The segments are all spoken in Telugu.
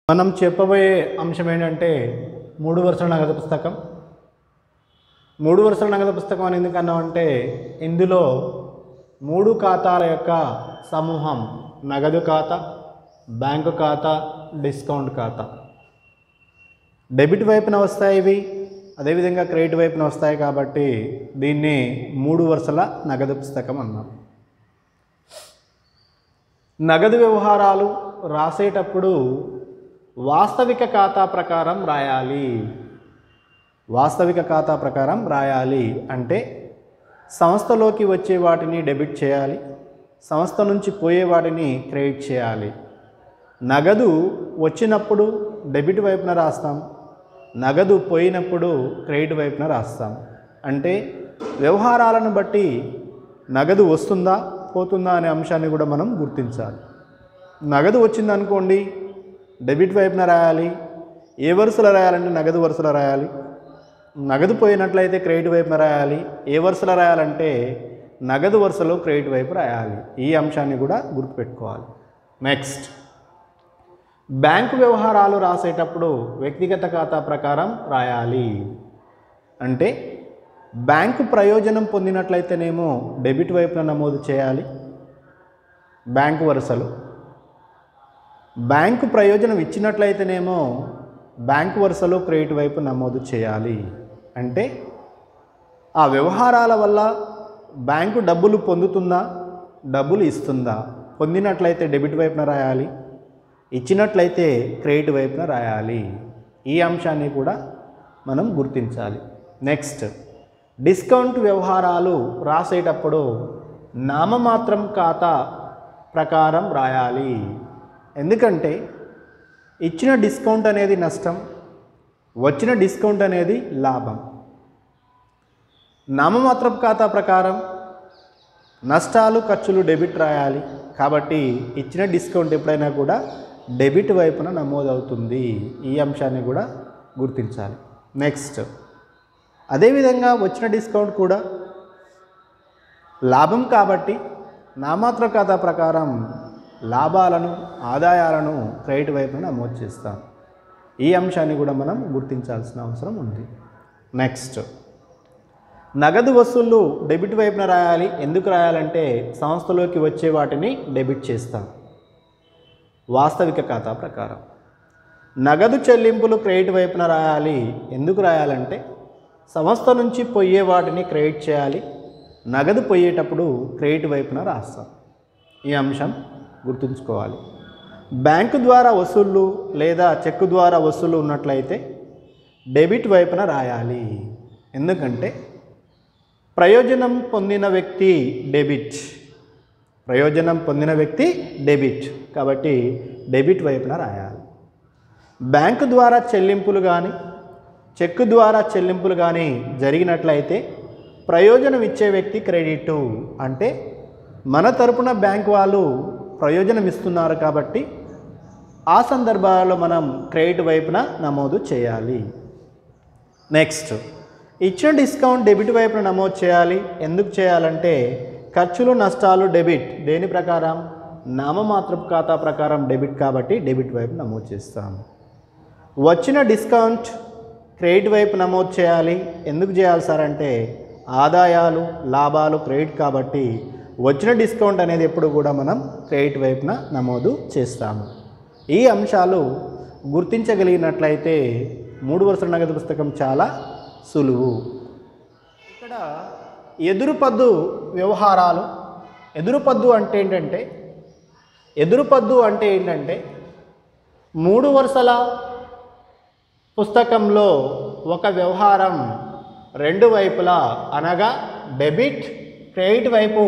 మనం చెప్పబోయే అంశం ఏంటంటే మూడు వరుసల నగదు పుస్తకం మూడు వరుసల నగదు పుస్తకం అని ఎందుకన్నాం అంటే ఇందులో మూడు ఖాతాల యొక్క సమూహం నగదు ఖాతా బ్యాంకు ఖాతా డిస్కౌంట్ ఖాతా డెబిట్ వైపున వస్తాయి ఇవి అదేవిధంగా క్రెడిట్ వైపున వస్తాయి కాబట్టి దీన్ని మూడు వరుసల నగదు పుస్తకం అన్నాం నగదు వ్యవహారాలు రాసేటప్పుడు వాస్తవిక ఖాతా ప్రకారం రాయాలి వాస్తవిక ఖాతా ప్రకారం రాయాలి అంటే సంస్థలోకి వచ్చే వాటిని డెబిట్ చేయాలి సంస్థ నుంచి పోయే వాటిని క్రెడిట్ చేయాలి నగదు వచ్చినప్పుడు డెబిట్ వైపున రాస్తాం నగదు పోయినప్పుడు క్రెడిట్ వైపున రాస్తాం అంటే వ్యవహారాలను బట్టి నగదు వస్తుందా పోతుందా అనే అంశాన్ని కూడా మనం గుర్తించాలి నగదు వచ్చిందనుకోండి డెబిట్ వైపున రాయాలి ఏ వరుసలో రాయాలంటే నగదు వరుసలో రాయాలి నగదు పోయినట్లయితే క్రెడిట్ వైపున రాయాలి ఏ వరుసలో రాయాలంటే నగదు వరుసలో క్రెడిట్ వైపు రాయాలి ఈ అంశాన్ని కూడా గుర్తుపెట్టుకోవాలి నెక్స్ట్ బ్యాంకు వ్యవహారాలు రాసేటప్పుడు వ్యక్తిగత ఖాతా ప్రకారం రాయాలి అంటే బ్యాంకు ప్రయోజనం పొందినట్లయితేనేమో డెబిట్ వైపున నమోదు చేయాలి బ్యాంకు వరుసలు బ్యాంకు ప్రయోజనం ఇచ్చినట్లయితేనేమో బ్యాంకు వరుసలో క్రెడిట్ వైపు నమోదు చేయాలి అంటే ఆ వ్యవహారాల వల్ల బ్యాంకు డబ్బులు పొందుతుందా డబ్బులు ఇస్తుందా పొందినట్లయితే డెబిట్ వైపున రాయాలి ఇచ్చినట్లయితే క్రెడిట్ వైపున రాయాలి ఈ అంశాన్ని కూడా మనం గుర్తించాలి నెక్స్ట్ డిస్కౌంట్ వ్యవహారాలు రాసేటప్పుడు నామమాత్రం ఖాతా ప్రకారం రాయాలి ఎందుకంటే ఇచ్చిన డిస్కౌంట్ అనేది నష్టం వచ్చిన డిస్కౌంట్ అనేది లాభం నామమాత్రం ఖాతా ప్రకారం నష్టాలు ఖర్చులు డెబిట్ రాయాలి కాబట్టి ఇచ్చిన డిస్కౌంట్ ఎప్పుడైనా కూడా డెబిట్ వైపున నమోదవుతుంది ఈ అంశాన్ని కూడా గుర్తించాలి నెక్స్ట్ అదేవిధంగా వచ్చిన డిస్కౌంట్ కూడా లాభం కాబట్టి నామాత్ర ఖాతా ప్రకారం లాభాలను ఆదాయాలను క్రెడిట్ వైపున నమోదు చేస్తాం ఈ అంశాన్ని కూడా మనం గుర్తించాల్సిన అవసరం ఉంది నెక్స్ట్ నగదు వసూళ్ళు డెబిట్ వైపున రాయాలి ఎందుకు రాయాలంటే సంస్థలోకి వచ్చే వాటిని డెబిట్ చేస్తాం వాస్తవిక ఖాతా ప్రకారం నగదు చెల్లింపులు క్రెడిట్ వైపున రాయాలి ఎందుకు రాయాలంటే సంస్థ నుంచి పోయే వాటిని క్రెడిట్ చేయాలి నగదు పోయేటప్పుడు క్రెడిట్ వైపున రాస్తాం ఈ అంశం గుర్తుంచుకోవాలి బ్యాంకు ద్వారా వసూళ్ళు లేదా చెక్కు ద్వారా వసూలు ఉన్నట్లయితే డెబిట్ వైపున రాయాలి ఎందుకంటే ప్రయోజనం పొందిన వ్యక్తి డెబిట్ ప్రయోజనం పొందిన వ్యక్తి డెబిట్ కాబట్టి డెబిట్ వైపున రాయాలి బ్యాంకు ద్వారా చెల్లింపులు కానీ చెక్కు ద్వారా చెల్లింపులు కానీ జరిగినట్లయితే ప్రయోజనం ఇచ్చే వ్యక్తి క్రెడిట్ అంటే మన తరపున బ్యాంక్ వాళ్ళు ప్రయోజనం ఇస్తున్నారు కాబట్టి ఆ సందర్భాలలో మనం క్రెడిట్ వైపున నమోదు చేయాలి నెక్స్ట్ ఇచ్చిన డిస్కౌంట్ డెబిట్ వైపున నమోదు చేయాలి ఎందుకు చేయాలంటే ఖర్చులు నష్టాలు డెబిట్ దేని ప్రకారం నామమాత్రపు ఖాతా ప్రకారం డెబిట్ కాబట్టి డెబిట్ వైపు నమోదు చేస్తాం వచ్చిన డిస్కౌంట్ క్రెడిట్ వైపు నమోదు చేయాలి ఎందుకు చేయాలి సార్ అంటే ఆదాయాలు లాభాలు క్రెడిట్ కాబట్టి వచ్చిన డిస్కౌంట్ అనేది ఎప్పుడు కూడా మనం క్రెడిట్ వైపున నమోదు చేస్తాము ఈ అంశాలు గుర్తించగలిగినట్లయితే మూడు వరుసల నగదు పుస్తకం చాలా సులువు ఇక్కడ ఎదురుపద్దు వ్యవహారాలు ఎదురుపద్దు అంటే ఏంటంటే ఎదురుపద్దు అంటే ఏంటంటే మూడు వరుసల పుస్తకంలో ఒక వ్యవహారం రెండు వైపులా అనగా డెబిట్ క్రెడిట్ వైపు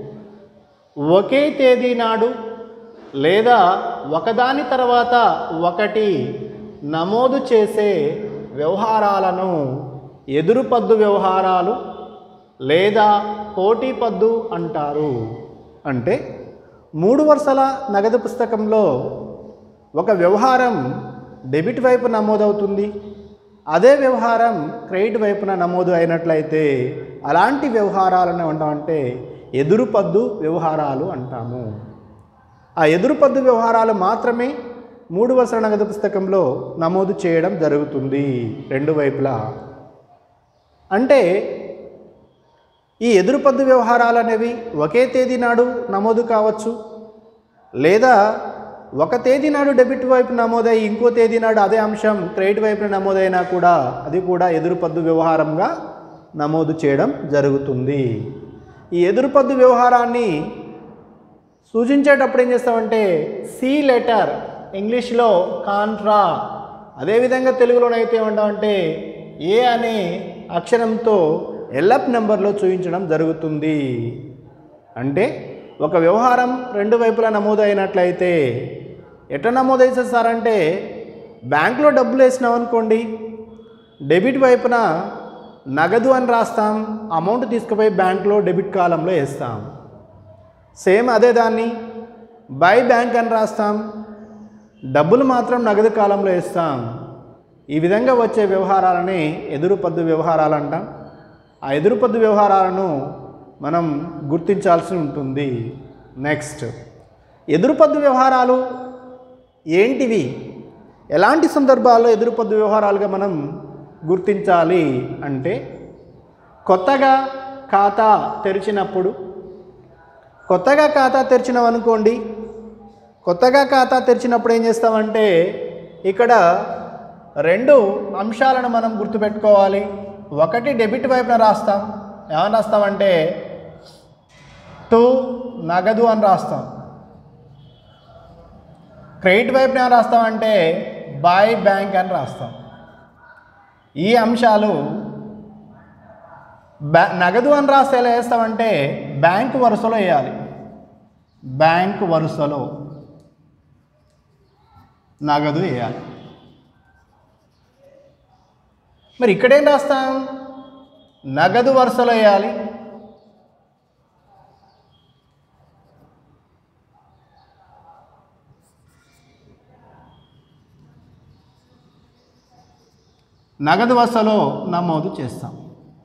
ఒకే తేదీ నాడు లేదా ఒకదాని తర్వాత ఒకటి నమోదు చేసే వ్యవహారాలను ఎదురుపద్దు వ్యవహారాలు లేదా పోటీ పద్దు అంటారు అంటే మూడు వరుసల నగదు పుస్తకంలో ఒక వ్యవహారం డెబిట్ వైపు నమోదవుతుంది అదే వ్యవహారం క్రెడిట్ వైపున నమోదు అయినట్లయితే అలాంటి వ్యవహారాలను ఏమంటామంటే ఎదురుపద్దు వ్యవహారాలు అంటాము ఆ ఎదురుపద్దు వ్యవహారాలు మాత్రమే మూడు వరుసల నగదు పుస్తకంలో నమోదు చేయడం జరుగుతుంది రెండు వైపులా అంటే ఈ ఎదురుపద్దు వ్యవహారాలు అనేవి ఒకే తేదీ నాడు నమోదు కావచ్చు లేదా ఒక తేదీ నాడు డెబిట్ వైపు నమోదై ఇంకో తేదీ నాడు అదే అంశం క్రెడిట్ వైపున నమోదైనా కూడా అది కూడా ఎదురుపద్దు వ్యవహారంగా నమోదు చేయడం జరుగుతుంది ఈ ఎదురుపద్దు వ్యవహారాన్ని సూచించేటప్పుడు ఏం చేస్తామంటే సి లెటర్ ఇంగ్లీష్లో కాంట్రా అదేవిధంగా తెలుగులోనైతే ఏమంటామంటే ఏ అనే అక్షరంతో ఎల్ఎఫ్ నెంబర్లో చూపించడం జరుగుతుంది అంటే ఒక వ్యవహారం రెండు వైపులా నమోదు అయినట్లయితే ఎట్లా నమోదు అవుతుంది సార్ అంటే బ్యాంకులో డబ్బులు వేసినాం అనుకోండి డెబిట్ వైపున నగదు అని రాస్తాం అమౌంట్ తీసుకుపోయి బ్యాంకులో డెబిట్ కాలంలో వేస్తాం సేమ్ అదే దాన్ని బై బ్యాంక్ అని రాస్తాం డబ్బులు మాత్రం నగదు కాలంలో వేస్తాం ఈ విధంగా వచ్చే వ్యవహారాలని ఎదురుపద్దు వ్యవహారాలు అంటాం ఆ ఎదురుపద్దు వ్యవహారాలను మనం గుర్తించాల్సి ఉంటుంది నెక్స్ట్ ఎదురుపద్దు వ్యవహారాలు ఏంటివి ఎలాంటి సందర్భాల్లో ఎదురుపద్దు వ్యవహారాలుగా మనం గుర్తించాలి అంటే కొత్తగా ఖాతా తెరిచినప్పుడు కొత్తగా ఖాతా తెరిచినాం అనుకోండి కొత్తగా ఖాతా తెరిచినప్పుడు ఏం చేస్తామంటే ఇక్కడ రెండు అంశాలను మనం గుర్తుపెట్టుకోవాలి ఒకటి డెబిట్ వైపున రాస్తాం ఏమని రాస్తామంటే టు నగదు అని రాస్తాం క్రెడిట్ వైపున ఏమని రాస్తామంటే బై బ్యాంక్ అని రాస్తాం ఈ అంశాలు బ్యా నగదు అని రాస్తే ఎలా వేస్తామంటే బ్యాంక్ వరుసలో వేయాలి బ్యాంక్ వరుసలో నగదు వేయాలి మరి ఇక్కడేం రాస్తాం నగదు వరుసలో వేయాలి నగదు వరుసలో నమోదు చేస్తాం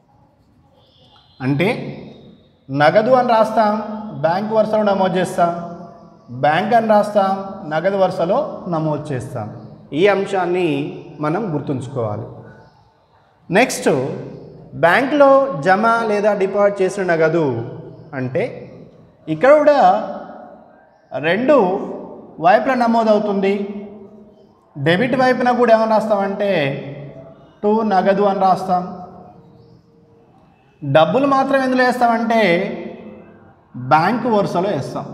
అంటే నగదు అని రాస్తాం బ్యాంక్ వరుసలో నమోదు చేస్తాం బ్యాంక్ అని రాస్తాం నగదు వరుసలో నమోదు చేస్తాం ఈ అంశాన్ని మనం గుర్తుంచుకోవాలి నెక్స్ట్ బ్యాంక్లో జమ లేదా డిపాజిట్ చేసిన నగదు అంటే ఇక్కడ కూడా రెండు వైపుల నమోదవుతుంది డెబిట్ వైపున కూడా ఏమని రాస్తామంటే టు నగదు అని రాస్తాం డబ్బులు మాత్రం ఎందులో వేస్తామంటే బ్యాంకు వరుసలో వేస్తాం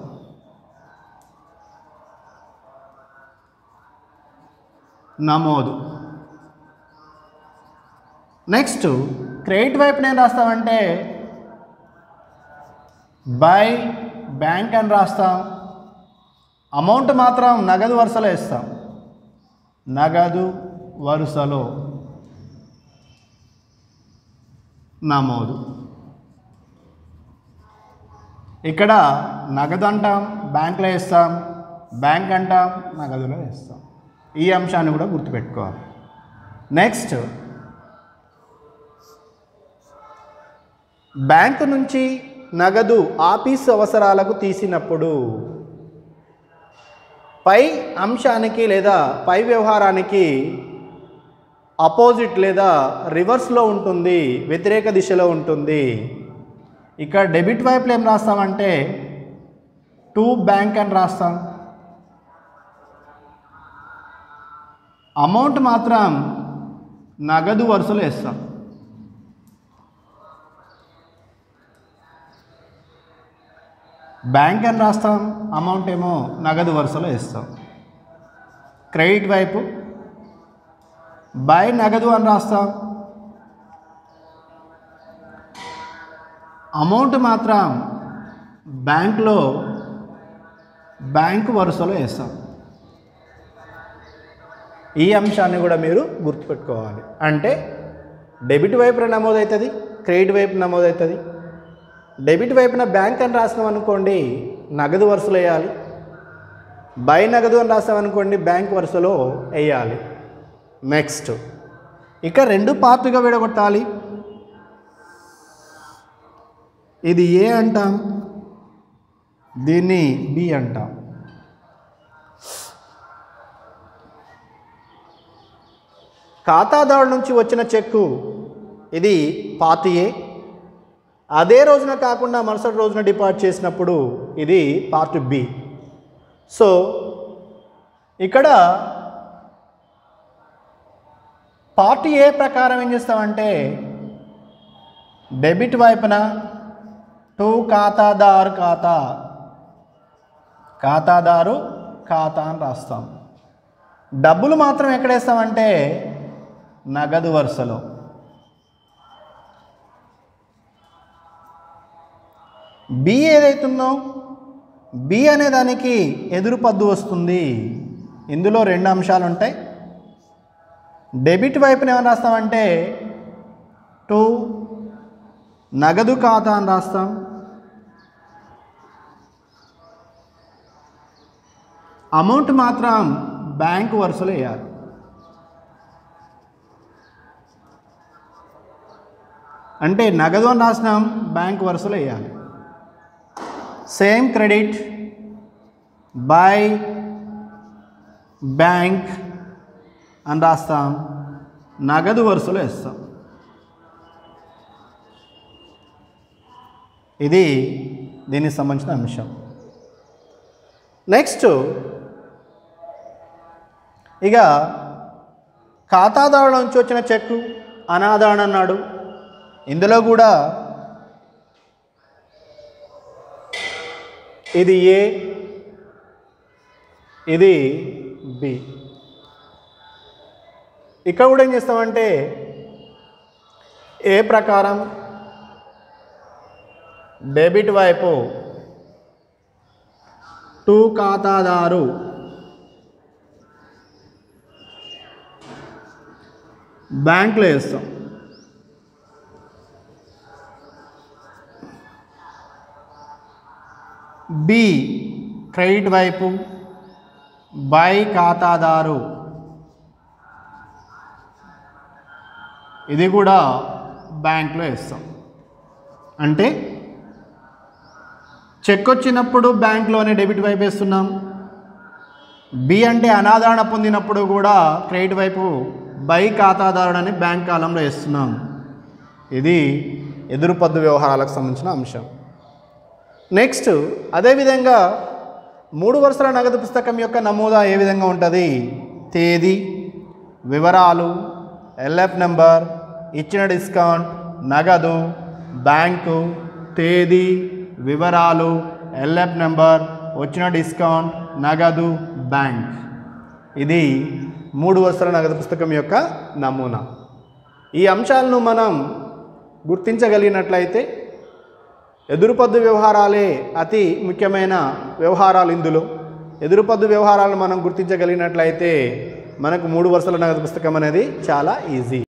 నమోదు నెక్స్ట్ క్రెడిట్ వైపున ఏం రాస్తామంటే బై బ్యాంక్ అని రాస్తాం అమౌంట్ మాత్రం నగదు వరుసలో ఇస్తాం నగదు వరుసలో నమోదు ఇక్కడ నగదు అంటాం బ్యాంక్లో వేస్తాం బ్యాంక్ అంటాం నగదులో వేస్తాం ఈ అంశాన్ని కూడా గుర్తుపెట్టుకోవాలి నెక్స్ట్ బ్యాంకు నుంచి నగదు ఆఫీస్ అవసరాలకు తీసినప్పుడు పై అంశానికి లేదా పై వ్యవహారానికి అపోజిట్ లేదా రివర్స్లో ఉంటుంది వ్యతిరేక దిశలో ఉంటుంది ఇక్కడ డెబిట్ వైపులో ఏం రాస్తామంటే టు బ్యాంక్ అని రాస్తాం అమౌంట్ మాత్రం నగదు వరుసలో వేస్తాం బ్యాంక్ అని రాస్తాం అమౌంట్ ఏమో నగదు వరుసలో వేస్తాం క్రెడిట్ వైపు బై నగదు అని రాస్తాం అమౌంట్ మాత్రం బ్యాంక్లో బ్యాంకు వరుసలో వేస్తాం ఈ అంశాన్ని కూడా మీరు గుర్తుపెట్టుకోవాలి అంటే డెబిట్ వైపున నమోదవుతుంది క్రెడిట్ వైపు నమోదవుతుంది డెబిట్ వైపున బ్యాంక్ అని రాసినాం అనుకోండి నగదు వరుసలో వేయాలి బై నగదు అని రాసాం అనుకోండి బ్యాంక్ వరుసలో వేయాలి నెక్స్ట్ ఇక రెండు పార్ట్లుగా విడగొట్టాలి ఇది ఏ అంటాం దీన్ని బి అంటాం ఖాతాదారుల నుంచి వచ్చిన చెక్కు ఇది పార్ట్ ఏ అదే రోజున కాకుండా మరుసటి రోజున డిపాజిట్ చేసినప్పుడు ఇది పార్ట్ బి సో ఇక్కడ పార్ట్ ఏ ప్రకారం ఏం చేస్తామంటే డెబిట్ వైపున టు ఖాతాదారు ఖాతా ఖాతాదారు ఖాతా అని రాస్తాం డబ్బులు మాత్రం ఎక్కడ వేస్తామంటే నగదు వరుసలో బి ఏదైతుందో బి అనే దానికి ఎదురు పద్దు వస్తుంది ఇందులో రెండు అంశాలు ఉంటాయి డెబిట్ వైపున ఏమని రాస్తామంటే టు నగదు ఖాతా అని రాస్తాం అమౌంట్ మాత్రం బ్యాంకు వరుసలో వేయాలి అంటే నగదు అని రాసినాం బ్యాంక్ వరుసలో వేయాలి సేమ్ క్రెడిట్ బై బ్యాంక్ అని రాస్తాం నగదు వరుసలో వేస్తాం ఇది దీనికి సంబంధించిన అంశం నెక్స్ట్ ఇక ఖాతాదారుల నుంచి వచ్చిన చెక్కు అనాదారణ అన్నాడు ఇందులో కూడా ఇది ఏ ఇది బి ఇక్కడ కూడా ఏం చేస్తామంటే ఏ ప్రకారం డెబిట్ వైపు టు ఖాతాదారు బ్యాంకులో వేస్తాం బి క్రెడిట్ వైపు బై ఖాతాదారు ఇది కూడా బ్యాంక్లో వేస్తాం అంటే చెక్ వచ్చినప్పుడు బ్యాంక్లోనే డెబిట్ వైపు వేస్తున్నాం బి అంటే అనాదరణ పొందినప్పుడు కూడా క్రెడిట్ వైపు బై ఖాతాదారుడని బ్యాంక్ కాలంలో వేస్తున్నాం ఇది ఎదురు పద్దు వ్యవహారాలకు సంబంధించిన అంశం నెక్స్ట్ అదేవిధంగా మూడు వరుసల నగదు పుస్తకం యొక్క నమోదా ఏ విధంగా ఉంటుంది తేదీ వివరాలు ఎల్ఎఫ్ నెంబర్ ఇచ్చిన డిస్కౌంట్ నగదు బ్యాంకు తేదీ వివరాలు ఎల్ఎఫ్ నెంబర్ వచ్చిన డిస్కౌంట్ నగదు బ్యాంక్ ఇది మూడు వరుసల నగదు పుస్తకం యొక్క నమూనా ఈ అంశాలను మనం గుర్తించగలిగినట్లయితే ఎదురుపద్దు వ్యవహారాలే అతి ముఖ్యమైన వ్యవహారాలు ఇందులో ఎదురుపద్దు వ్యవహారాలను మనం గుర్తించగలిగినట్లయితే మనకు మూడు వరుసల నగదు పుస్తకం అనేది చాలా ఈజీ